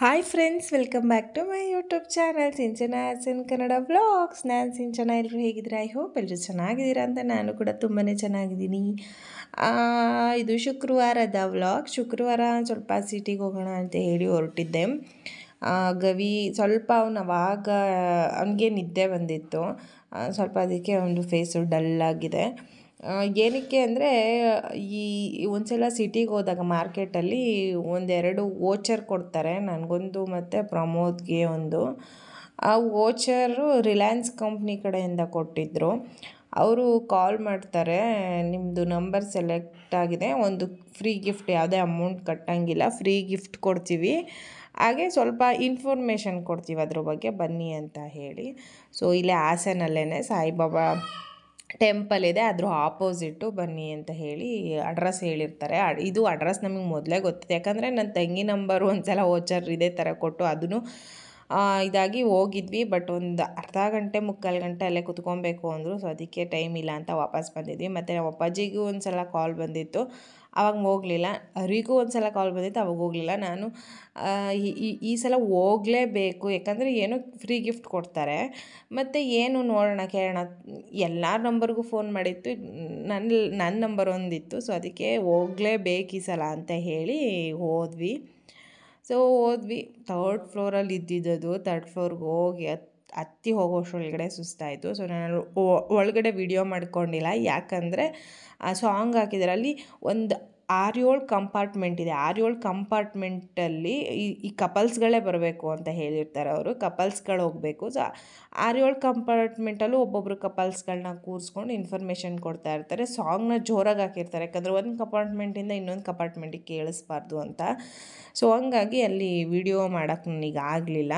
hi friends welcome back to my YouTube channel Sinchana in Kannada vlogs ನಾನು ಸಿಂಚನ ಎಲ್ಲರೂ ಹೇಗಿದ್ದೀರಾ I hope ಎಲ್ಲರೂ ಚೆನ್ನಾಗಿದ್ದೀರಾ ಅಂತ ನಾನು ಕೂಡ ತುಂಬಾ ಚೆನ್ನಾಗಿದ್ದೀನಿ ಆ, ಇದು ಶುಕ್ರವಾರದ ವ್ಲಾಗ್ ಶುಕ್ರವಾರ ಸ್ವಲ್ಪ ಸಿಟಿಗೆ ಹೋಗೋಣ ಅಂತ ಹೇಳಿ ಹೊರಟಿದ್ದೆ ಆ, ಗವಿ ಸ್ವಲ್ಪ ಅವನು ಅವಾಗ ಅವನಿಗೆ ನಿದ್ದೆ ಬಂದಿತ್ತು ಆ, ಸ್ವಲ್ಪ ಅದಕ್ಕೆ ಒಂದು ಫೇಸು ಡಲ್ ಆಗಿದೆ ಆ, ಏನಕ್ಕೆ ಅಂದರೆ ಈ ಒಂದ್ಸಲ ಸಿಟಿಗೆ ಹೋದಾಗ ಮಾರ್ಕೆಟಲ್ಲಿ ಒಂದೆರಡು ವೋಚರ್ ಕೊಡ್ತಾರೆ ನನಗೊಂದು ಮತ್ತು ಪ್ರಮೋದ್ಗೆ ಒಂದು ಆ ವೋಚರು ರಿಲಯನ್ಸ್ ಕಂಪ್ನಿ ಕಡೆಯಿಂದ ಕೊಟ್ಟಿದ್ದರು ಅವರು ಕಾಲ್ ಮಾಡ್ತಾರೆ ನಿಮ್ಮದು ನಂಬರ್ ಸೆಲೆಕ್ಟ್ ಆಗಿದೆ ಒಂದು ಫ್ರೀ ಗಿಫ್ಟ್ ಯಾವುದೇ ಅಮೌಂಟ್ ಕಟ್ಟಂಗಿಲ್ಲ ಫ್ರೀ ಗಿಫ್ಟ್ ಕೊಡ್ತೀವಿ ಹಾಗೆ ಸ್ವಲ್ಪ ಇನ್ಫಾರ್ಮೇಷನ್ ಕೊಡ್ತೀವಿ ಅದ್ರ ಬಗ್ಗೆ ಬನ್ನಿ ಅಂತ ಹೇಳಿ ಸೊ ಇಲ್ಲೇ ಹಾಸನಲ್ಲೇ ಸಾಯಿಬಾಬಾ ಟೆಂಪಲ್ ಇದೆ ಅದ್ರ ಆಪೋಸಿಟ್ಟು ಬನ್ನಿ ಅಂತ ಹೇಳಿ ಅಡ್ರೆಸ್ ಹೇಳಿರ್ತಾರೆ ಅಡ್- ಇದು ಅಡ್ರೆಸ್ ನಮಗೆ ಮೊದಲೇ ಗೊತ್ತಿದೆ ಯಾಕಂದರೆ ನನ್ನ ತಂಗಿ ನಂಬರು ಒಂದ್ಸಲ ಓಚರ್ ಇದೇ ಥರ ಕೊಟ್ಟು ಅದನ್ನು ಇದಾಗಿ ಹೋಗಿದ್ವಿ ಬಟ್ ಒಂದು ಅರ್ಧ ಗಂಟೆ ಮುಕ್ಕಾಲು ಗಂಟೆ ಅಲ್ಲೇ ಕುತ್ಕೊಬೇಕು ಅಂದರು ಸೊ ಅದಕ್ಕೆ ಟೈಮ್ ಇಲ್ಲ ಅಂತ ವಾಪಸ್ ಬಂದಿದ್ವಿ ಮತ್ತು ನಮ್ಮ ಅಪ್ಪಾಜಿಗೂ ಒಂದು ಸಲ ಕಾಲ್ ಬಂದಿತ್ತು ಅವಾಗ ಹೋಗಲಿಲ್ಲ ಹರಿಗೂ ಒಂದು ಸಲ ಕಾಲ್ ಬಂದಿತ್ತು ಅವಾಗ ಹೋಗಲಿಲ್ಲ ನಾನು ಆ, ಈ- ಈ- ಈ ಸಲ ಹೋಗಲೇಬೇಕು ಯಾಕಂದರೆ ಏನೋ ಫ್ರೀ ಗಿಫ್ಟ್ ಕೊಡ್ತಾರೆ ಮತ್ತು ಏನು ನೋಡೋಣ ಕೇಳೋಣ ಎಲ್ಲರ ನಂಬರ್ಗೂ ಫೋನ್ ಮಾಡಿತ್ತು ನನ್ನ ನನ್ನ ನಂಬರ್ ಒಂದಿತ್ತು ಸೊ ಅದಕ್ಕೆ ಹೋಗಲೇಬೇಕು ಈ ಸಲ ಅಂತ ಹೇಳಿ ಹೋದ್ವಿ ಸೊ ಹೋದ್ವಿ ತರ್ಡ್ ಫ್ಲೋರಲ್ಲಿ ಇದ್ದಿದ್ದದು ತರ್ಡ್ ಫ್ಲೋರ್ಗೆ ಹೋಗಿ ಹತ್ ಹತ್ತಿ ಹೋಗೋಷ್ರೊಳಗಡೆ ಸುಸ್ತಾಯಿತು ಸೊ ನಾನು ಒ- ಒಳಗಡೆ ವಿಡಿಯೋ ಮಾಡ್ಕೊಂಡಿಲ್ಲ ಯಾಕಂದರೆ ಆ ಸಾಂಗ್ ಹಾಕಿದ್ದಾರೆ ಅಲ್ಲಿ ಒಂದು ಆರು ಏಳು ಕಂಪಾರ್ಟ್ಮೆಂಟ್ ಇದೆ ಆರು ಏಳು ಕಂಪಾರ್ಟ್ಮೆಂಟಲ್ಲಿ ಈ ಈ ಕಪಲ್ಸ್ಗಳೇ ಬರಬೇಕು ಅಂತ ಹೇಳಿರ್ತಾರೆ ಅವರು ಕಪಲ್ಸ್ಗಳು ಹೋಗಬೇಕು ಸೊ ಆರು ಏಳು ಕಂಪಾರ್ಟ್ಮೆಂಟಲ್ಲೂ ಒಬ್ಬೊಬ್ಬರು ಕಪಲ್ಸ್ಗಳನ್ನ ಕೂರಿಸ್ಕೊಂಡು ಇನ್ಫಾರ್ಮೇಷನ್ ಕೊಡ್ತಾ ಇರ್ತಾರೆ ಸಾಂಗ್ನ ಜೋರಾಗಿ ಹಾಕಿರ್ತಾರೆ ಯಾಕಂದರೆ ಒಂದು ಕಂಪಾರ್ಟ್ಮೆಂಟಿಂದ ಇನ್ನೊಂದು ಕಂಪಾರ್ಟ್ಮೆಂಟಿಗೆ ಕೇಳಿಸ್ಬಾರ್ದು ಅಂತ ಸೊ ಹಂಗಾಗಿ ಅಲ್ಲಿ ವಿಡಿಯೋ ಮಾಡೋಕ್ಕೆ ನನಗೆ ಆಗಲಿಲ್ಲ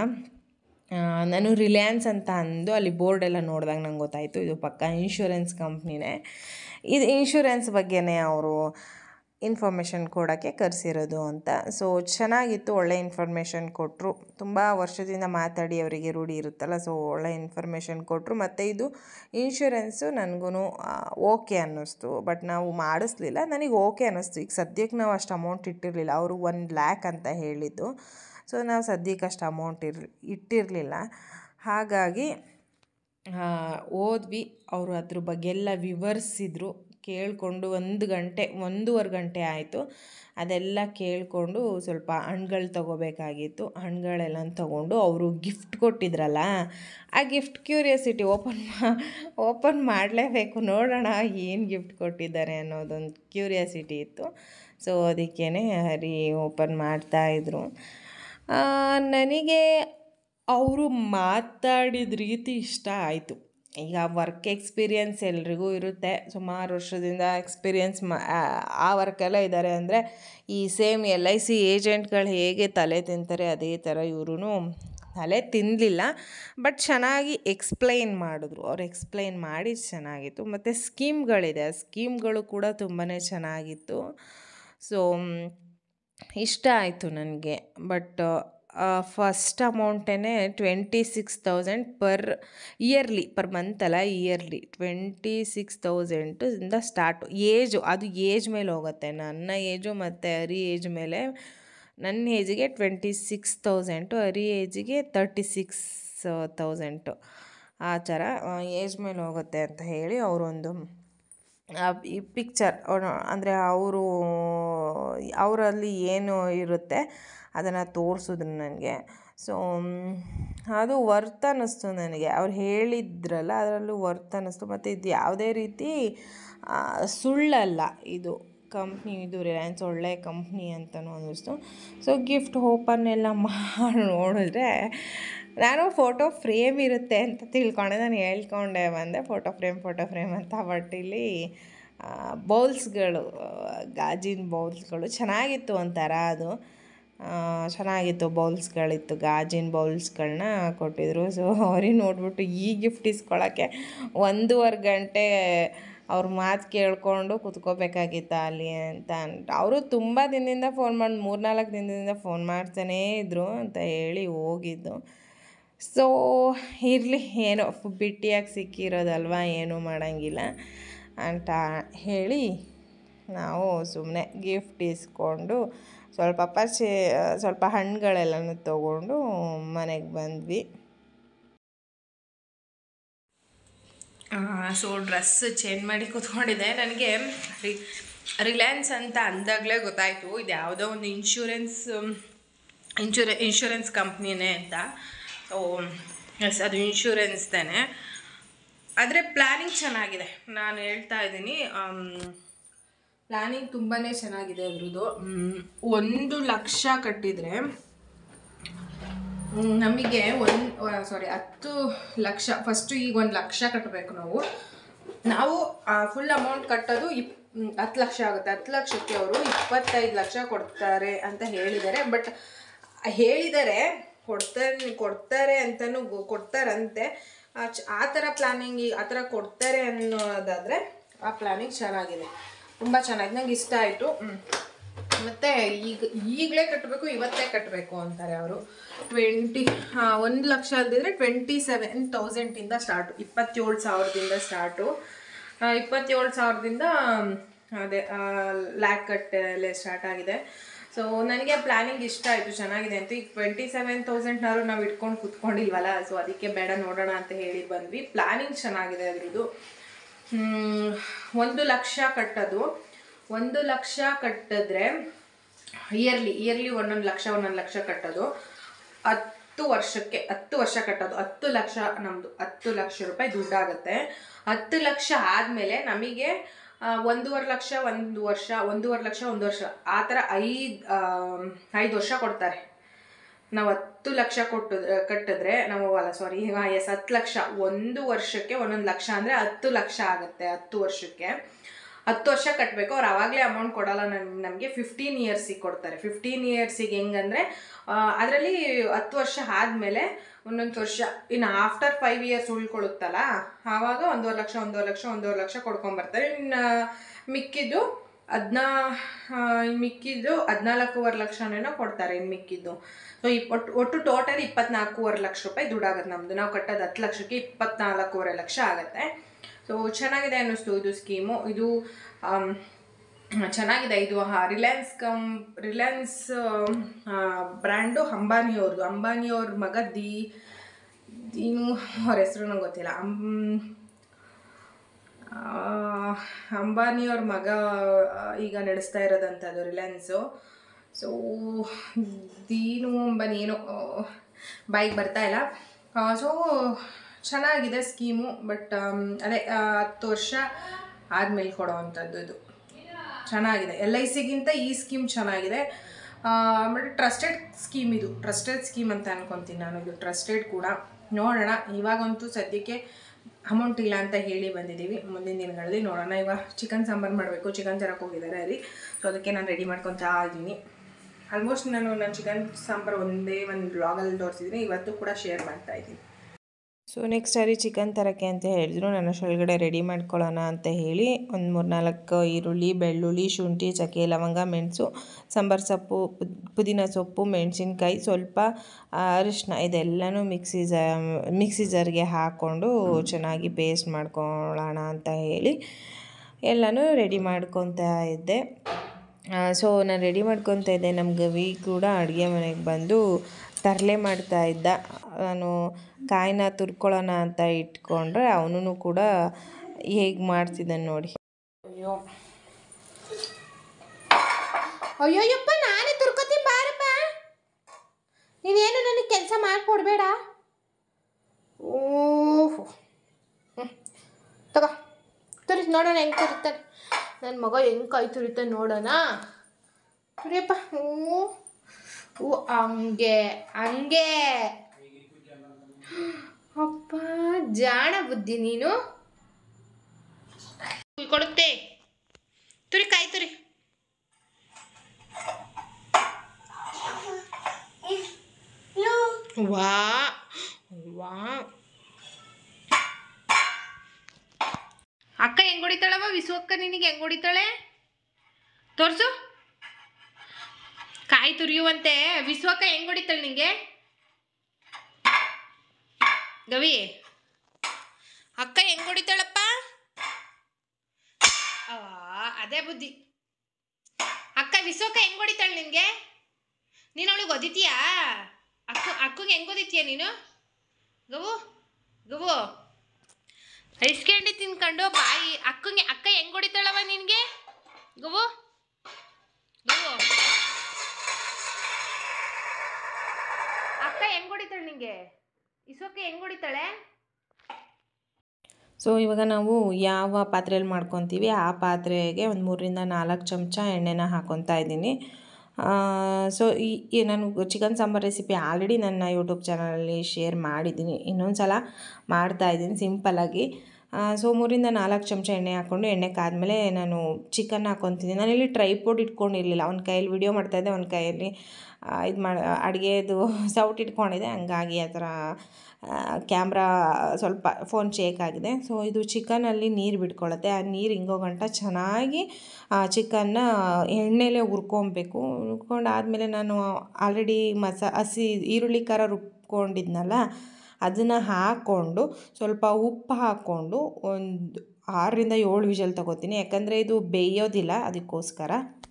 ನಾನು ರಿಲಯನ್ಸ್ ಅಂತ ಅಂದು ಅಲ್ಲಿ ಬೋರ್ಡ್ ಎಲ್ಲ ನೋಡಿದಾಗ ನಂಗೆ ಗೊತ್ತಾಯಿತು ಇದು ಪಕ್ಕ ಇನ್ಶೂರೆನ್ಸ್ ಕಂಪ್ನಿನೇ ಇದು ಇನ್ಶೂರೆನ್ಸ್ ಬಗ್ಗೆನೇ ಅವರು ಇನ್ಫಾರ್ಮೇಷನ್ ಕೊಡೋಕ್ಕೆ ಕರೆಸಿರೋದು ಅಂತ ಸೊ ಚೆನ್ನಾಗಿತ್ತು ಒಳ್ಳೆ ಇನ್ಫಾರ್ಮೇಷನ್ ಕೊಟ್ಟರು ತುಂಬ ವರ್ಷದಿಂದ ಮಾತಾಡಿ ಅವರಿಗೆ ರೂಢಿ ಇರುತ್ತಲ್ಲ ಸೊ ಒಳ್ಳೆ ಇನ್ಫಾರ್ಮೇಷನ್ ಕೊಟ್ಟರು ಮತ್ತು ಇದು ಇನ್ಶೂರೆನ್ಸು ನನಗೂ ಓಕೆ ಅನ್ನಿಸ್ತು ಬಟ್ ನಾವು ಮಾಡಿಸ್ಲಿಲ್ಲ ನನಗೆ ಓಕೆ ಅನ್ನಿಸ್ತು ಈಗ ಸದ್ಯಕ್ಕೆ ನಾವು ಅಷ್ಟು ಅಮೌಂಟ್ ಇಟ್ಟಿರಲಿಲ್ಲ ಅವರು ಒನ್ ಲ್ಯಾಕ್ ಅಂತ ಹೇಳಿದ್ದು ಸೊ ನಾವು ಸದ್ಯಕ್ಕೆ ಅಷ್ಟು ಅಮೌಂಟ್ ಇರ್ ಇಟ್ಟಿರಲಿಲ್ಲ ಹಾಗಾಗಿ ಆ, ಹೋದ್ವಿ ಅವರು ಅದ್ರ ಬಗ್ಗೆ ಎಲ್ಲ ವಿವರಿಸಿದ್ರು ಕೇಳಿಕೊಂಡು ಒಂದು ಗಂಟೆ ಒಂದೂವರೆ ಗಂಟೆ ಆಯಿತು ಅದೆಲ್ಲ ಕೇಳಿಕೊಂಡು ಸ್ವಲ್ಪ ಹಣ್ಗಳು ತೊಗೋಬೇಕಾಗಿತ್ತು ಹಣ್ಗಳೆಲ್ಲ ತೊಗೊಂಡು ಅವರು ಗಿಫ್ಟ್ ಕೊಟ್ಟಿದ್ರಲ್ಲ ಆ ಗಿಫ್ಟ್ ಕ್ಯೂರಿಯಾಸಿಟಿ ಓಪನ್ ಮಾ ಓಪನ್ ಮಾಡಲೇಬೇಕು ನೋಡೋಣ ಏನು ಗಿಫ್ಟ್ ಕೊಟ್ಟಿದ್ದಾರೆ ಅನ್ನೋದೊಂದು ಕ್ಯೂರಿಯಾಸಿಟಿ ಇತ್ತು ಸೊ ಅದಕ್ಕೇ ಹರಿ ಓಪನ್ ಮಾಡ್ತಾಯಿದ್ರು ನನಗೆ ಅವರು ಮಾತಾಡಿದ ರೀತಿ ಇಷ್ಟ ಆಯಿತು ಈಗ ವರ್ಕ್ ಎಕ್ಸ್ಪೀರಿಯನ್ಸ್ ಎಲ್ರಿಗೂ ಇರುತ್ತೆ ಸುಮಾರು ವರ್ಷದಿಂದ ಎಕ್ಸ್ಪೀರಿಯನ್ಸ್ ಮಾ ಆ- ಆ ವರ್ಕೆಲ್ಲ ಇದ್ದಾರೆ ಅಂದರೆ ಈ ಸೇಮ್ ಎಲ್ ಐ ಸಿ ಏಜೆಂಟ್ಗಳು ಹೇಗೆ ತಲೆ ತಿಂತಾರೆ ಅದೇ ಥರ ಇವರು ತಲೆ ತಿನ್ನಲಿಲ್ಲ ಬಟ್ ಚೆನ್ನಾಗಿ ಎಕ್ಸ್ಪ್ಲೈನ್ ಮಾಡಿದ್ರು ಅವ್ರು ಎಕ್ಸ್ಪ್ಲೈನ್ ಮಾಡಿ ಚೆನ್ನಾಗಿತ್ತು ಮತ್ತು ಸ್ಕೀಮ್ಗಳಿದೆ ಆ ಸ್ಕೀಮ್ಗಳು ಕೂಡ ತುಂಬಾ ಚೆನ್ನಾಗಿತ್ತು ಸೊ ಇಷ್ಟ ಆಯಿತು ನನಗೆ ಬಟ್ ಫಸ್ಟ್ ಅಮೌಂಟೇ twenty six thousand per yearly per month ಅಲ್ಲ ಇಯರ್ಲಿ ಟ್ವೆಂಟಿ ಸಿಕ್ಸ್ ತೌಸಂಡು ಇಂದ ಸ್ಟಾರ್ಟು ಏಜು ಅದು ಏಜ್ ಮೇಲೆ ಹೋಗುತ್ತೆ ನನ್ನ ಏಜು ಮತ್ತು ಹರಿ ಏಜ್ ಮೇಲೆ ನನ್ನ ಏಜಿಗೆ ಟ್ವೆಂಟಿ ಸಿಕ್ಸ್ ತೌಸಂಟು ಹರಿ ಏಜಿಗೆ ತರ್ಟಿ ಸಿಕ್ಸ್ ತೌಸಂಟು ಆ ಥರ ಏಜ್ ಮೇಲೆ ಹೋಗುತ್ತೆ ಅಂತ ಹೇಳಿ ಅವರೊಂದು ಆ ಈ ಪಿಕ್ಚರ್ ಅಂದರೆ ಅವರು ಅವರಲ್ಲಿ ಏನು ಇರುತ್ತೆ ಅದನ್ನು ತೋರಿಸಿದ್ರು ನನಗೆ ಸೊ ಅದು ವರ್ತ್ ಅನ್ನಿಸ್ತು ನನಗೆ ಅವ್ರು ಹೇಳಿದ್ರಲ್ಲ ಅದರಲ್ಲೂ ವರ್ತ್ ಅನ್ನಿಸ್ತು ಮತ್ತು ಇದು ಯಾವುದೇ ರೀತಿ ಆ, ಸುಳ್ಳಲ್ಲ ಇದು ಕಂಪ್ನಿ ಇದು ರಿಲಯನ್ಸ್ ಒಳ್ಳೆ ಕಂಪ್ನಿ ಅಂತಲೂ ಅನ್ನಿಸ್ತು ಸೊ ಗಿಫ್ಟ್ ಓಪನ್ ಎಲ್ಲ ಮಾಡಿ ನೋಡಿದ್ರೆ ನಾನು ಫೋಟೋ ಫ್ರೇಮ್ ಇರುತ್ತೆ ಅಂತ ತಿಳ್ಕೊಂಡೆ ನಾನು ಹೇಳ್ಕೊಂಡೆ ಬಂದೆ ಫೋಟೋ ಫ್ರೇಮ್ ಫೋಟೋ ಫ್ರೇಮ್ ಅಂತ ಬಟ್ ಇಲ್ಲಿ ಬೌಲ್ಸ್ಗಳು ಗಾಜಿನ ಬೌಲ್ಸ್ಗಳು ಚೆನ್ನಾಗಿತ್ತು ಒಂಥರ ಅದು ಆ, ಚೆನ್ನಾಗಿತ್ತು ಬೌಲ್ಸ್ಗಳಿತ್ತು ಗಾಜಿನ ಬೌಲ್ಸ್ಗಳನ್ನ ಕೊಟ್ಟಿದ್ರು ಸೊ ಅವ್ರಿಗೆ ನೋಡ್ಬಿಟ್ಟು ಈ ಗಿಫ್ಟ್ ಇಸ್ಕೊಳ್ಳೋಕ್ಕೆ ಒಂದೂವರೆ ಗಂಟೆ ಅವ್ರ ಮಾತು ಕೇಳಿಕೊಂಡು ಕುತ್ಕೋಬೇಕಾಗಿತ್ತ ಅಲ್ಲಿ ಅಂತ ಅಂದ್ಬಿಟ್ಟು ಅವರು ತುಂಬ ದಿನದಿಂದ ಫೋನ್ ಮಾಡಿ ಮೂರ್ನಾಲ್ಕು ದಿನದಿಂದ ಫೋನ್ ಮಾಡ್ತಾನೇ ಇದ್ದರು ಅಂತ ಹೇಳಿ ಹೋಗಿದ್ದು ಸೊ ಇರಲಿ ಏನೋ ಬಿಟ್ಟಿಯಾಗಿ ಸಿಕ್ಕಿರೋದಲ್ವ ಏನೂ ಮಾಡೋಂಗಿಲ್ಲ ಅಂತ ಹೇಳಿ ನಾವು ಸುಮ್ಮನೆ ಗಿಫ್ಟ್ ಇಸ್ಕೊಂಡು ಸ್ವಲ್ಪ ಪರ್ಚೆ ಸ್ವಲ್ಪ ಹಣ್ಣುಗಳೆಲ್ಲನೂ ತೊಗೊಂಡು ಮನೆಗೆ ಬಂದ್ವಿ ಸೊ ಡ್ರೆಸ್ ಚೇಂಜ್ ಮಾಡಿ ಕೂತ್ಕೊಂಡಿದ್ದೆ ನನಗೆ ರಿ ರಿಲಯನ್ಸ್ ಅಂತ ಅಂದಾಗಲೇ ಗೊತ್ತಾಯಿತು ಇದು ಯಾವುದೋ ಒಂದು ಇನ್ಶೂರೆನ್ಸ್ ಇನ್ಶೂರೆ ಇನ್ಶೂರೆನ್ಸ್ ಕಂಪ್ನಿನೇ ಅಂತ ಸೊ ಎಸ್ ಅದು ಇನ್ಶೂರೆನ್ಸ್ದೇನೆ ಆದರೆ ಪ್ಲ್ಯಾನಿಂಗ್ ಚೆನ್ನಾಗಿದೆ ನಾನು ಹೇಳ್ತಾ ಇದ್ದೀನಿ ಪ್ಲ್ಯಾನಿಂಗ್ ತುಂಬಾ ಚೆನ್ನಾಗಿದೆ ಅದ್ರದ್ದು ಒಂದು ಲಕ್ಷ ಕಟ್ಟಿದರೆ ಹ್ಮ್, ನಮಗೆ ಒಂದು ಸಾರಿ ಹತ್ತು ಲಕ್ಷ ಫಸ್ಟು ಈಗ ಒಂದು ಲಕ್ಷ ಕಟ್ಟಬೇಕು ನಾವು ನಾವು ಫುಲ್ ಅಮೌಂಟ್ ಕಟ್ಟೋದು ಇಪ್ ಹ್ಮ್, ಹತ್ತು ಲಕ್ಷ ಆಗುತ್ತೆ ಹತ್ತು ಲಕ್ಷಕ್ಕೆ ಅವರು ಇಪ್ಪತ್ತೈದು ಲಕ್ಷ ಕೊಡ್ತಾರೆ ಅಂತ ಹೇಳಿದ್ದಾರೆ ಬಟ್ ಹೇಳಿದ್ದಾರೆ ಕೊಡ್ತಾರೆ ಕೊಡ್ತಾರೆ ಅಂತಲೂ ಕೊಡ್ತಾರಂತೆ ಆ ಚ- ಆ ಥರ ಪ್ಲ್ಯಾನಿಂಗ್ ಆ ಥರ ಕೊಡ್ತಾರೆ ಅನ್ನೋದಾದರೆ ಆ ಪ್ಲ್ಯಾನಿಂಗ್ ಚೆನ್ನಾಗಿದೆ ತುಂಬ ಚೆನ್ನಾಗಿದೆ ನಂಗೆ ಇಷ್ಟ ಆಯಿತು ಮತ್ತು ಈಗ ಈಗಲೇ ಕಟ್ಟಬೇಕು ಇವತ್ತೇ ಕಟ್ಟಬೇಕು ಅಂತಾರೆ ಅವರು ಟ್ವೆಂಟಿ ಒಂದು ಲಕ್ಷ ಅಲ್ದಿದ್ರೆ ಟ್ವೆಂಟಿ ಸೆವೆನ್ ತೌಸಂಡಿಂದ ಸ್ಟಾರ್ಟು ಇಪ್ಪತ್ತೇಳು ಸಾವಿರದಿಂದ ಸ್ಟಾರ್ಟು ಇಪ್ಪತ್ತೇಳು ಸಾವಿರದಿಂದ ಅದೇ ಲ್ಯಾಕ್ ಕಟ್ಟಲೆ ಸ್ಟಾರ್ಟ್ ಆಗಿದೆ ಸೊ ನನಗೆ ಪ್ಲ್ಯಾನಿಂಗ್ ಇಷ್ಟ ಆಯಿತು ಚೆನ್ನಾಗಿದೆ ಅಂತ ಈಗ ಟ್ವೆಂಟಿ ಸೆವೆನ್ ತೌಸಂಡ್ನಾದ್ರು ನಾವು ಇಟ್ಕೊಂಡು ಕುತ್ಕೊಂಡಿಲ್ವಲ್ಲ ಸೊ ಅದಕ್ಕೆ ಬೇಡ ನೋಡೋಣ ಅಂತ ಹೇಳಿ ಬಂದ್ವಿ ಪ್ಲ್ಯಾನಿಂಗ್ ಚೆನ್ನಾಗಿದೆ ಅದ್ರದ್ದು ಹ್ಮ್, ಒಂದು ಲಕ್ಷ ಕಟ್ಟೋದು ಒಂದು ಲಕ್ಷ ಕಟ್ಟಿದ್ರೆ ಇಯರ್ಲಿ ಇಯರ್ಲಿ ಒಂದೊಂದು ಲಕ್ಷ ಒಂದೊಂದು ಲಕ್ಷ ಕಟ್ಟೋದು ಹತ್ತು ವರ್ಷಕ್ಕೆ ಹತ್ತು ವರ್ಷ ಕಟ್ಟೋದು ಹತ್ತು ಲಕ್ಷ ನಮ್ಮದು ಹತ್ತು ಲಕ್ಷ ರೂಪಾಯಿ ದುಡ್ಡಾಗುತ್ತೆ ಹತ್ತು ಲಕ್ಷ ಆದಮೇಲೆ ನಮಗೆ ಆ, ಒಂದೂವರೆ ಲಕ್ಷ ಒಂದು ವರ್ಷ ಒಂದೂವರೆ ಲಕ್ಷ ಒಂದು ವರ್ಷ ಆ ಥರ ಐದು ಐದು ವರ್ಷ ಕೊಡ್ತಾರೆ ನಾವು ಹತ್ತು ಲಕ್ಷ ಕೊಟ್ಟು ಕಟ್ಟಿದ್ರೆ ನಾವು ಅಲ್ಲ ಸಾರಿ ಎಸ್ ಹತ್ತು ಲಕ್ಷ ಒಂದು ವರ್ಷಕ್ಕೆ ಒಂದೊಂದು ಲಕ್ಷ ಅಂದರೆ ಹತ್ತು ಲಕ್ಷ ಆಗುತ್ತೆ ಹತ್ತು ವರ್ಷಕ್ಕೆ ಹತ್ತು ವರ್ಷ ಕಟ್ಟಬೇಕು ಅವ್ರು ಆವಾಗಲೇ ಅಮೌಂಟ್ ಕೊಡಲ್ಲ ನಮ್ ನಮಗೆ ಫಿಫ್ಟೀನ್ ಇಯರ್ಸಿಗೆ ಕೊಡ್ತಾರೆ ಫಿಫ್ಟೀನ್ ಇಯರ್ಸಿಗೆ ಹೆಂಗಂದರೆ ಅದರಲ್ಲಿ ಹತ್ತು ವರ್ಷ ಆದಮೇಲೆ ಒಂದೊಂದು ವರ್ಷ ಇನ್ನು ಆಫ್ಟರ್ ಫೈವ್ ಇಯರ್ಸ್ ಉಳ್ಕೊಳ್ಳುತ್ತಲ್ಲ ಆವಾಗ ಒಂದೂವರೆ ಲಕ್ಷ ಒಂದೂವರೆ ಲಕ್ಷ ಒಂದೂವರೆ ಲಕ್ಷ ಕೊಡ್ಕೊಂಬರ್ತಾರೆ ಇನ್ನು ಮಿಕ್ಕಿದ್ದು ಅದನ್ನ ಮಿಕ್ಕಿದ್ದು ಹದಿನಾಲ್ಕೂವರೆ ಲಕ್ಷನೇನೋ ಕೊಡ್ತಾರೆ ಇನ್ನು ಮಿಕ್ಕಿದ್ದು ಸೊ ಇಪ್ ಒಟ್ಟು ಒಟ್ಟು ಟೋಟಲ್ ಇಪ್ಪತ್ನಾಲ್ಕೂವರೆ ಲಕ್ಷ ರೂಪಾಯಿ ದುಡ್ಡಾಗುತ್ತೆ ನಮ್ಮದು ನಾವು ಕಟ್ಟೋದು ಹತ್ತು ಲಕ್ಷಕ್ಕೆ ಇಪ್ಪತ್ನಾಲ್ಕೂವರೆ ಲಕ್ಷ ಆಗುತ್ತೆ ಸೊ ಚೆನ್ನಾಗಿದೆ ಅನ್ನಿಸ್ತು ಇದು ಸ್ಕೀಮು ಇದು ಆಮ್, ಚೆನ್ನಾಗಿದೆ ಇದು ರಿಲಯನ್ಸ್ ಕಂ ರಿಲಯನ್ಸ್ ಬ್ರ್ಯಾಂಡು ಅಂಬಾನಿಯವ್ರದ್ದು ಅಂಬಾನಿಯವ್ರ ಮಗ ದಿ ದೀನು ಅವ್ರ ಹೆಸರು ನಂಗೆ ಗೊತ್ತಿಲ್ಲ ಅಂ ಆ, ಅಂಬಾನಿಯವ್ರ ಮಗ ಆ, ಈಗ ನಡೆಸ್ತಾ ಇರೋದಂಥದ್ದು ರಿಲಯನ್ಸು ಸೊ ದೀನು ಅಂಬಾನಿ ಏನೋ ಬೈಕ್ ಬರ್ತಾ ಇಲ್ಲ ಸೊ ಚೆನ್ನಾಗಿದೆ ಸ್ಕೀಮು ಬಟ್ ಅದೇ ಆ, ಹತ್ತು ವರ್ಷ ಆದಮೇಲೆ ಕೊಡೋವಂಥದ್ದು ಇದು ಚೆನ್ನಾಗಿದೆ ಎಲ್ ಐ ಸಿಗಿಂತ ಈ ಸ್ಕೀಮ್ ಚೆನ್ನಾಗಿದೆ ಬಟ್ ಟ್ರಸ್ಟೆಡ್ ಸ್ಕೀಮ್ ಇದು ಟ್ರಸ್ಟೆಡ್ ಸ್ಕೀಮ್ ಅಂತ ಅನ್ಕೊತೀನಿ ನಾನು ಇದು ಟ್ರಸ್ಟೆಡ್ ಕೂಡ ನೋಡೋಣ ಇವಾಗಂತೂ ಸದ್ಯಕ್ಕೆ ಅಮೌಂಟ್ ಇಲ್ಲ ಅಂತ ಹೇಳಿ ಬಂದಿದ್ದೀವಿ ಮುಂದಿನ ದಿನಗಳಲ್ಲಿ ನೋಡೋಣ ಇವಾಗ ಚಿಕನ್ ಸಾಂಬಾರು ಮಾಡಬೇಕು ಚಿಕನ್ ತರಕ್ಕೆ ಹೋಗಿದ್ದಾರೆ ಅಲ್ಲಿ ಸೊ ಅದಕ್ಕೆ ನಾನು ರೆಡಿ ಮಾಡ್ಕೊತಾ ಇದ್ದೀನಿ ಆಲ್ಮೋಸ್ಟ್ ನಾನು ನನ್ನ ಚಿಕನ್ ಸಾಂಬಾರು ಒಂದೇ ಒಂದು ಬ್ಲಾಗಲ್ಲಿ ತೋರಿಸಿದ್ದೀನಿ ಇವತ್ತು ಕೂಡ ಶೇರ್ ಮಾಡ್ತಾ ಇದ್ದೀನಿ ಸೊ ನೆಕ್ಸ್ಟ್ ಸಾರಿ ಚಿಕನ್ ತರಕ್ಕೆ ಅಂತ ಹೇಳಿದ್ರು ನಾನು ಅಷ್ಟೊಳಗಡೆ ರೆಡಿ ಮಾಡ್ಕೊಳ್ಳೋಣ ಅಂತ ಹೇಳಿ ಒಂದು ಮೂರು ನಾಲ್ಕು ಈರುಳ್ಳಿ ಬೆಳ್ಳುಳ್ಳಿ ಶುಂಠಿ ಚಕ್ಕೆ ಲವಂಗ ಮೆಣಸು ಸಾಂಬಾರು ಸೊಪ್ಪು ಪುದ್- ಪುದೀನ ಸೊಪ್ಪು ಮೆಣಸಿನ್ಕಾಯಿ ಸ್ವಲ್ಪ ಅರಿಶಿನ ಇದೆಲ್ಲನೂ ಮಿಕ್ಸಿ ಜ ಮಿಕ್ಸಿ ಜಾರ್ಗೆ ಹಾಕ್ಕೊಂಡು ಚೆನ್ನಾಗಿ ಪೇಸ್ಟ್ ಮಾಡ್ಕೊಳ್ಳೋಣ ಅಂತ ಹೇಳಿ ಎಲ್ಲನೂ ರೆಡಿ ಮಾಡ್ಕೊತಾ ಇದ್ದೆ ಸೊ ನಾನು ರೆಡಿ ಮಾಡ್ಕೊತಾ ಇದ್ದೆ ನಮ್ಮ ಗವಿ ಕೂಡ ಅಡುಗೆ ಮನೆಗೆ ಬಂದು ತರಲೆ ಮಾಡ್ತಾ ಇದ್ದ ನಾನು ಕಾಯಿನ ತುರ್ಕೊಳ್ಳೋಣ ಅಂತ ಇಟ್ಕೊಂಡ್ರೆ ಅವನು ಕೂಡ ಹೇಗೆ ಮಾಡ್ತಿದ್ದಾನೆ ನೋಡಿ ಅಯ್ಯೋ ಅಯ್ಯೋಯ್ಯಪ್ಪ ನಾನೇ ತುರ್ಕೋತೀನಿ ಬಾರಪ್ಪ ನೀನೇನು ನನಗೆ ಕೆಲಸ ಮಾಡಿಕೊಡ್ಬೇಡ ಓಹೋ ಹ್ಞೂ ತಗೋ ತುರಿ ನೋಡೋಣ ಹೆಂಗೆ ತುರಿತಾನೆ ನನ್ನ ಮಗ ಹೆಂಗೆ ಕೈ ತುರಿತಾನೆ ನೋಡೋಣ ತುರಿಯಪ್ಪ ಹ್ಞೂ ಓ ಹಂಗೆ ಹಂಗೆ ಅಪ್ಪ ಜಾಣ ಬುದ್ಧಿ ನೀನು ಕೊಡುತ್ತೆ ತುರಿ ಕಾಯಿ ತುರಿ ವಾ ವಾ ಅಕ್ಕ ಹೆಂಗ್ ಹೊಡಿತಾಳವ ವಿಸು ಅಕ್ಕ ನಿನಗೆ ಹೆಂಗ್ ಹೊಡಿತಾಳೆ ತೋರ್ಸು ಕಾಯಿ ತುರಿಯುವಂತೆ ವಿಸು ಅಕ್ಕ ಹೆಂಗ್ ಹೊಡಿತಾಳೆ ನಿಂಗೆ ಗವಿ ಅಕ್ಕ ಹೆಂಗ್ ಹೊಡಿತಾಳಪ್ಪ ಅವಾ ಅದೇ ಬುದ್ಧಿ ಅಕ್ಕ ವಿಶ್ವಕ್ಕ ಹೆಂಗ್ ಹೊಡಿತಾಳೆ ನಿನ್ಗೆ ನೀನು ಅವಳಿಗೆ ಒದಿತೀಯಾ ಅಕ್ಕ ಅಕ್ಕಂಗೆ ಹೆಂಗ್ ಒದಿತೀಯ ನೀನು ಗವು ಗವು ಐಸ್ ಕ್ಯಾಂಡಿ ತಿನ್ಕೊಂಡು ಬಾಯಿ ಅಕ್ಕಂಗೆ ಅಕ್ಕ ಹೆಂಗ್ ಹೊಡಿತಾಳವ ನಿನ್ಗೆ ಗವು ಗವು ಅಕ್ಕ ಹೆಂಗ್ ಹೊಡಿತಾಳೆ ನಿಂಗೆ ಇಸೋಕೆ ಹೆಂಗ್ ಹೊಡಿತಾಳೆ ಸೊ ಇವಾಗ ನಾವು ಯಾವ ಪಾತ್ರೆಯಲ್ಲಿ ಮಾಡ್ಕೊತೀವಿ ಆ ಪಾತ್ರೆಗೆ ಒಂದು ಮೂರರಿಂದ ನಾಲ್ಕು ಚಮಚ ಎಣ್ಣೆನ ಹಾಕ್ಕೊತಾ ಇದ್ದೀನಿ ಸೊ ಈ ಈ ನಾನು ಚಿಕನ್ ಸಾಂಬಾರ್ ರೆಸಿಪಿ ಆಲ್ರೆಡಿ ನನ್ನ ಯೂಟ್ಯೂಬ್ ಚಾನಲಲ್ಲಿ ಶೇರ್ ಮಾಡಿದ್ದೀನಿ ಇನ್ನೊಂದು ಸಲ ಮಾಡ್ತಾಯಿದ್ದೀನಿ ಸಿಂಪಲ್ಲಾಗಿ ಸೊ ಮೂರಿಂದ ನಾಲ್ಕು ಚಮಚ ಎಣ್ಣೆ ಹಾಕ್ಕೊಂಡು ಎಣ್ಣೆ ಕಾದ್ಮೇಲೆ ನಾನು ಚಿಕನ್ ಹಾಕ್ಕೊತಿದ್ದೀನಿ ನಾನಿಲ್ಲಿ ಟ್ರೈಪೋಡ್ ಇಟ್ಕೊಂಡಿರಲಿಲ್ಲ ಒಂದು ಕೈಯಲ್ಲಿ ವಿಡಿಯೋ ಮಾಡ್ತಾಯಿದ್ದೆ ಒಂದು ಕೈಯಲ್ಲಿ ಇದು ಮಾಡಿ ಅಡುಗೆದು ಸೌಟ್ ಇಟ್ಕೊಂಡಿದ್ದೆ ಹಂಗಾಗಿ ಆ ಥರ ಕ್ಯಾಮ್ರಾ ಸ್ವಲ್ಪ ಫೋನ್ ಶೇಕ್ ಆಗಿದೆ ಸೊ ಇದು ಚಿಕನಲ್ಲಿ ನೀರು ಬಿಟ್ಕೊಳ್ಳುತ್ತೆ ಆ ನೀರು ಹಿಂಗೋ ಗಂಟ ಚೆನ್ನಾಗಿ ಆ ಚಿಕನ್ನ ಎಣ್ಣೆಲೇ ಹುರ್ಕೊಬೇಕು ಹುರ್ಕೊಂಡಾದ್ಮೇಲೆ ನಾನು ಆಲ್ರೆಡಿ ಮಸಾ ಹಸಿ ಈರುಳ್ಳಿ ಖಾರ ರುಬ್ಕೊಂಡಿದ್ನಲ್ಲ ಅದನ್ನು ಹಾಕ್ಕೊಂಡು ಸ್ವಲ್ಪ ಉಪ್ಪು ಹಾಕ್ಕೊಂಡು ಒಂದು ಆರರಿಂದ ಏಳು ವಿಷಲ್ ತೊಗೋತೀನಿ ಯಾಕಂದರೆ ಇದು ಬೇಯೋದಿಲ್ಲ ಅದಕ್ಕೋಸ್ಕರ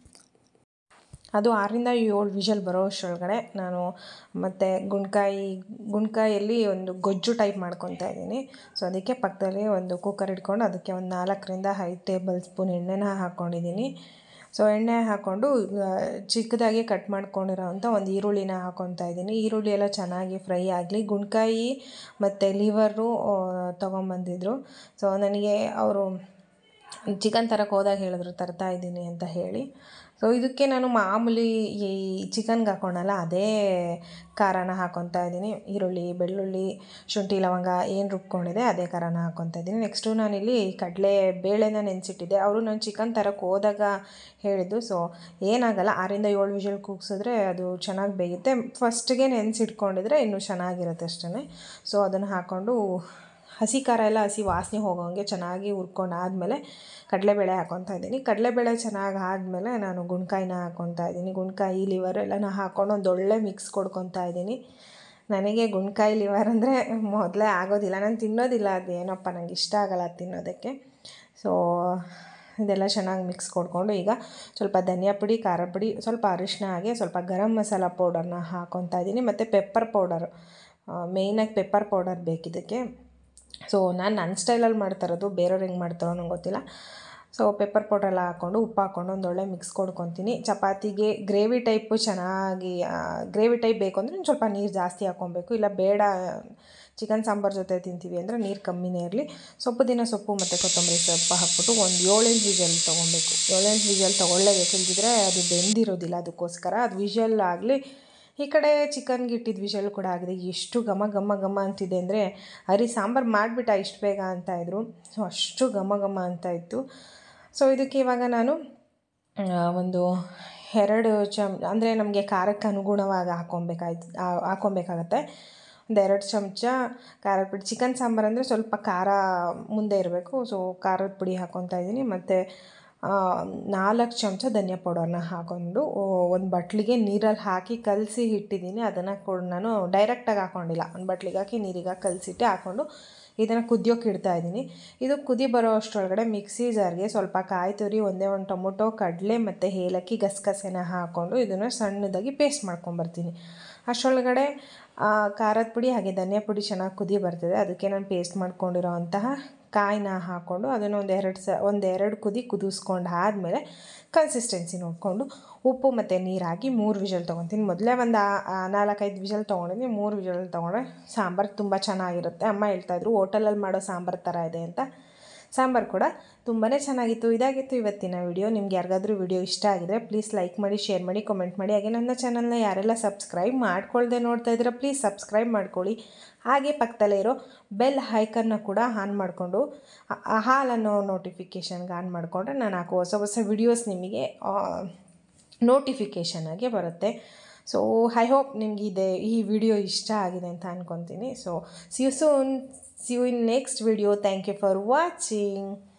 ಅದು ಆರರಿಂದ ಏಳು ವಿಷಲ್ ಬರೋ ಅಷ್ಟರೊಳಗಡೆ ನಾನು ಮತ್ತು ಗುಣ್ಕಾಯಿ ಗುಣ್ಕಾಯಲ್ಲಿ ಒಂದು ಗೊಜ್ಜು ಟೈಪ್ ಮಾಡ್ಕೊತಾ ಇದ್ದೀನಿ ಸೊ ಅದಕ್ಕೆ ಪಕ್ಕದಲ್ಲಿ ಒಂದು ಕುಕ್ಕರ್ ಇಟ್ಕೊಂಡು ಅದಕ್ಕೆ ಒಂದು ನಾಲ್ಕರಿಂದ ಐದು ಟೇಬಲ್ ಸ್ಪೂನ್ ಎಣ್ಣೆನ ಹಾಕ್ಕೊಂಡಿದ್ದೀನಿ ಸೊ ಎಣ್ಣೆ ಹಾಕ್ಕೊಂಡು ಚಿಕ್ಕದಾಗಿ ಕಟ್ ಮಾಡ್ಕೊಂಡಿರೋವಂಥ ಒಂದು ಈರುಳ್ಳಿನ ಹಾಕ್ಕೊತಾ ಇದ್ದೀನಿ ಈರುಳ್ಳಿ ಎಲ್ಲ ಚೆನ್ನಾಗಿ ಫ್ರೈ ಆಗಲಿ ಗುಣ್ಕಾಯಿ ಮತ್ತು ಲಿವರು ತೊಗೊಂಬಂದಿದ್ರು ಸೊ ನನಗೆ ಅವರು ಚಿಕನ್ ತರಕ್ಕೆ ಹೋದಾಗ ಹೇಳಿದ್ರು ತರ್ತಾ ಇದ್ದೀನಿ ಅಂತ ಹೇಳಿ ಸೊ ಇದಕ್ಕೆ ನಾನು ಮಾಮೂಲಿ ಈ ಚಿಕನ್ಗೆ ಹಾಕ್ಕೊಂಡಲ್ಲ ಅದೇ ಖಾರನ ಹಾಕ್ಕೊತಾ ಇದ್ದೀನಿ ಈರುಳ್ಳಿ ಬೆಳ್ಳುಳ್ಳಿ ಶುಂಠಿ ಲವಂಗ ಏನು ರುಬ್ಕೊಂಡಿದೆ ಅದೇ ಖಾರನ ಹಾಕ್ಕೊತಾ ಇದ್ದೀನಿ ನೆಕ್ಸ್ಟು ನಾನಿಲ್ಲಿ ಕಡಲೆ ಬೇಳೆನ ನೆನೆಸಿಟ್ಟಿದ್ದೆ ಅವರು ನಾನು ಚಿಕನ್ ತರಕ್ಕೆ ಹೋದಾಗ ಹೇಳಿದ್ದು ಸೊ ಏನಾಗಲ್ಲ ಆರಿಂದ ಏಳು ವಿಷಲ್ ಕೂಗ್ಸಿದ್ರೆ ಅದು ಚೆನ್ನಾಗಿ ಬೇಯುತ್ತೆ ಫಸ್ಟಿಗೆ ನೆನೆಸಿಟ್ಕೊಂಡಿದ್ರೆ ಇನ್ನೂ ಚೆನ್ನಾಗಿರುತ್ತೆ ಅಷ್ಟೇ ಸೊ ಅದನ್ನು ಹಾಕ್ಕೊಂಡು ಹಸಿ ಖಾರ ಎಲ್ಲ ಹಸಿ ವಾಸನೆ ಹೋಗೋಂಗೆ ಚೆನ್ನಾಗಿ ಹುರ್ಕೊಂಡು ಆದಮೇಲೆ ಕಡಲೆಬೇಳೆ ಹಾಕ್ಕೊತಾ ಇದ್ದೀನಿ ಕಡಲೆಬೇಳೆ ಚೆನ್ನಾಗಿ ಆದಮೇಲೆ ನಾನು ಗುಣ್ಕಾಯಿನ ಹಾಕ್ಕೊತಾ ಇದ್ದೀನಿ ಗುಣ್ಕಾಯಿ ಲಿವರ್ ಎಲ್ಲನ ಹಾಕ್ಕೊಂಡು ಒಂದು ಒಳ್ಳೆ ಮಿಕ್ಸ್ ಕೊಡ್ಕೊತಾ ಇದ್ದೀನಿ ನನಗೆ ಗುಣ್ಕಾಯಿ ಲಿವರ್ ಅಂದರೆ ಮೊದಲೇ ಆಗೋದಿಲ್ಲ ನಾನು ತಿನ್ನೋದಿಲ್ಲ ಅದು ಏನಪ್ಪ ನನಗೆ ಇಷ್ಟ ಆಗಲ್ಲ ಅದು ತಿನ್ನೋದಕ್ಕೆ ಸೊ ಇದೆಲ್ಲ ಚೆನ್ನಾಗಿ ಮಿಕ್ಸ್ ಕೊಡ್ಕೊಂಡು ಈಗ ಸ್ವಲ್ಪ ಧನಿಯಾ ಪುಡಿ ಖಾರ ಪುಡಿ ಸ್ವಲ್ಪ ಅರಿಶಿನ ಹಾಗೆ ಸ್ವಲ್ಪ ಗರಂ ಮಸಾಲ ಪೌಡರ್ನ ಹಾಕ್ಕೊತಾ ಇದ್ದೀನಿ ಮತ್ತು ಪೆಪ್ಪರ್ ಪೌಡರ್ ಮೇಯ್ನಾಗಿ ಪೆಪ್ಪರ್ ಪೌಡರ್ ಬೇಕಿದ್ದಕ್ಕೆ ಸೊ ನಾನು ನನ್ನ ಸ್ಟೈಲಲ್ಲಿ ಮಾಡ್ತಾ ಇರೋದು ಬೇರೆಯವ್ರು ಹೆಂಗೆ ಮಾಡ್ತಾರೋ ನಂಗೆ ಗೊತ್ತಿಲ್ಲ ಸೊ ಪೆಪ್ಪರ್ ಪೌಡ್ರೆಲ್ಲ ಹಾಕ್ಕೊಂಡು ಉಪ್ಪು ಹಾಕ್ಕೊಂಡು ಒಂದು ಒಳ್ಳೆ ಮಿಕ್ಸ್ ಕೊಡ್ಕೊತೀನಿ ಚಪಾತಿಗೆ ಗ್ರೇವಿ ಟೈಪು ಚೆನ್ನಾಗಿ ಗ್ರೇವಿ ಟೈಪ್ ಬೇಕು ಅಂದರೆ ಒಂದು ಸ್ವಲ್ಪ ನೀರು ಜಾಸ್ತಿ ಹಾಕ್ಕೊಬೇಕು ಇಲ್ಲ ಬೇಡ ಚಿಕನ್ ಸಾಂಬಾರು ಜೊತೆ ತಿಂತೀವಿ ಅಂದರೆ ನೀರು ಕಮ್ಮಿನೇ ಇರಲಿ ಸೊಪ್ಪು ದಿನ ಸೊಪ್ಪು ಮತ್ತು ಕೊತ್ತಂಬರಿ ಸೊಪ್ಪು ಹಾಕ್ಬಿಟ್ಟು ಒಂದು ಏಳೆಂಟು ವಿಜಲ್ ತೊಗೊಬೇಕು ಏಳೆಂಟು ವಿಜಲ್ ತೊಗೊಳ್ಳೇಬೇಕು ಇಲ್ದಿದ್ರೆ ಅದು ಬೆಂದಿರೋದಿಲ್ಲ ಅದಕ್ಕೋಸ್ಕರ ಅದು ವಿಜಲ್ ಆಗಲಿ ಈ ಕಡೆ ಚಿಕನ್ಗೆ ಇಟ್ಟಿದ್ದು ವಿಷಲ್ ಕೂಡ ಆಗಿದೆ ಎಷ್ಟು ಘಮ ಘಮ ಘಮ ಅಂತಿದೆ ಅಂದರೆ ಅರಿ ಸಾಂಬಾರು ಮಾಡಿಬಿಟ್ಟ ಇಷ್ಟು ಬೇಗ ಅಂತ ಇದ್ರು ಸೊ ಅಷ್ಟು ಘಮ ಘಮ ಅಂತ ಇತ್ತು ಸೊ ಇದಕ್ಕೆ ಇವಾಗ ನಾನು ಒಂದು ಎರಡು ಚಮ್ ಅಂದರೆ ನಮಗೆ ಖಾರಕ್ಕೆ ಅನುಗುಣವಾಗಿ ಹಾಕ್ಕೊಬೇಕಾಯ್ತು ಹಾಕ್ಕೊಬೇಕಾಗತ್ತೆ ಒಂದು ಎರಡು ಚಮಚ ಖಾರದ ಪುಡಿ ಚಿಕನ್ ಸಾಂಬಾರು ಅಂದರೆ ಸ್ವಲ್ಪ ಖಾರ ಮುಂದೆ ಇರಬೇಕು ಸೊ ಖಾರದ ಪುಡಿ ಹಾಕ್ಕೊತಾ ಇದ್ದೀನಿ ಮತ್ತು ನಾಲ್ಕು ಚಮಚ ಧನಿಯಾ ಪೌಡರ್ನ ಹಾಕ್ಕೊಂಡು ಒಂದು ಬಟ್ಲಿಗೆ ನೀರಲ್ಲಿ ಹಾಕಿ ಕಲಸಿ ಇಟ್ಟಿದ್ದೀನಿ ಅದನ್ನು ಕೂಡ ನಾನು ಡೈರೆಕ್ಟಾಗಿ ಹಾಕ್ಕೊಂಡಿಲ್ಲ ಒಂದು ಬಟ್ಲಿಗೆ ಹಾಕಿ ನೀರಿಗೆ ಕಲಸಿಟ್ಟು ಹಾಕ್ಕೊಂಡು ಇದನ್ನು ಕುದಿಯೋಕೆ ಇಡ್ತಾ ಇದ್ದೀನಿ ಇದು ಕುದಿ ಬರೋ ಅಷ್ಟರೊಳಗಡೆ ಮಿಕ್ಸಿ ಜಾರ್ಗೆ ಸ್ವಲ್ಪ ಕಾಯಿ ತುರಿ ಒಂದೇ ಒಂದು ಟೊಮೊಟೊ ಕಡಲೆ ಮತ್ತು ಏಲಕ್ಕಿ ಗಸಗಸೆನ ಹಾಕ್ಕೊಂಡು ಇದನ್ನು ಸಣ್ಣದಾಗಿ ಪೇಸ್ಟ್ ಮಾಡ್ಕೊಂಬರ್ತೀನಿ ಅಷ್ಟರೊಳಗಡೆ ಖಾರದ ಪುಡಿ ಹಾಗೆ ಧನಿಯಾ ಪುಡಿ ಚೆನ್ನಾಗಿ ಕುದಿ ಬರ್ತಿದೆ ಅದಕ್ಕೆ ನಾನು ಪೇಸ್ಟ್ ಮಾಡ್ಕೊಂಡಿರೋ ಅಂತಹ ಕಾಯಿನ ಹಾಕ್ಕೊಂಡು ಅದನ್ನು ಒಂದು ಎರಡು ಸ ಒಂದು ಎರಡು ಕುದಿ ಕುದಿಸ್ಕೊಂಡು ಆದಮೇಲೆ ಕನ್ಸಿಸ್ಟೆನ್ಸಿ ನೋಡಿಕೊಂಡು ಉಪ್ಪು ಮತ್ತು ನೀರು ಹಾಕಿ ಮೂರು ವಿಷಲ್ ತೊಗೊತೀನಿ ಮೊದಲೇ ಒಂದು ನಾಲ್ಕೈದು ವಿಷಲ್ ತೊಗೊಂಡಿದ್ದೀನಿ ಮೂರು ವಿಷಲ್ ತೊಗೊಂಡ್ರೆ ಸಾಂಬಾರು ತುಂಬ ಚೆನ್ನಾಗಿರುತ್ತೆ ಅಮ್ಮ ಹೇಳ್ತಾಯಿದ್ರು ಹೋಟೆಲಲ್ಲಿ ಮಾಡೋ ಸಾಂಬಾರು ಥರ ಇದೆ ಅಂತ ಸಾಂಬಾರು ಕೂಡ ತುಂಬಾ ಚೆನ್ನಾಗಿತ್ತು ಇದಾಗಿತ್ತು ಇವತ್ತಿನ ವಿಡಿಯೋ ನಿಮ್ಗೆ ಯಾರಿಗಾದ್ರೂ ವಿಡಿಯೋ ಇಷ್ಟ ಆಗಿದ್ರೆ ಪ್ಲೀಸ್ ಲೈಕ್ ಮಾಡಿ ಶೇರ್ ಮಾಡಿ ಕಮೆಂಟ್ ಮಾಡಿ ಹಾಗೆ ನನ್ನ ಚಾನಲ್ನ ಯಾರೆಲ್ಲ ಸಬ್ಸ್ಕ್ರೈಬ್ ಮಾಡ್ಕೊಳ್ದೆ ನೋಡ್ತಾ ಇದ್ದೀರಾ ಪ್ಲೀಸ್ ಸಬ್ಸ್ಕ್ರೈಬ್ ಮಾಡ್ಕೊಳ್ಳಿ ಹಾಗೆ ಪಕ್ಕದಲ್ಲೇ ಇರೋ ಬೆಲ್ ಹೈಕನ್ನ ಕೂಡ ಆನ್ ಮಾಡಿಕೊಂಡು ಹಾಲ್ ಅನ್ನೋ ನೋಟಿಫಿಕೇಷನ್ಗೆ ಆನ್ ಮಾಡಿಕೊಂಡ್ರೆ ನಾನು ಹಾಕೋ ಹೊಸ ಹೊಸ ವಿಡಿಯೋಸ್ ನಿಮಗೆ ನೋಟಿಫಿಕೇಷನ್ ಆಗಿ ಬರುತ್ತೆ ಸೊ ಐ ಹೋಪ್ ನಿಮ್ಗೆ ಇದೆ ಈ ವಿಡಿಯೋ ಇಷ್ಟ ಆಗಿದೆ ಅಂತ ಅಂದ್ಕೊತೀನಿ so see you soon see you in next video thank you for watching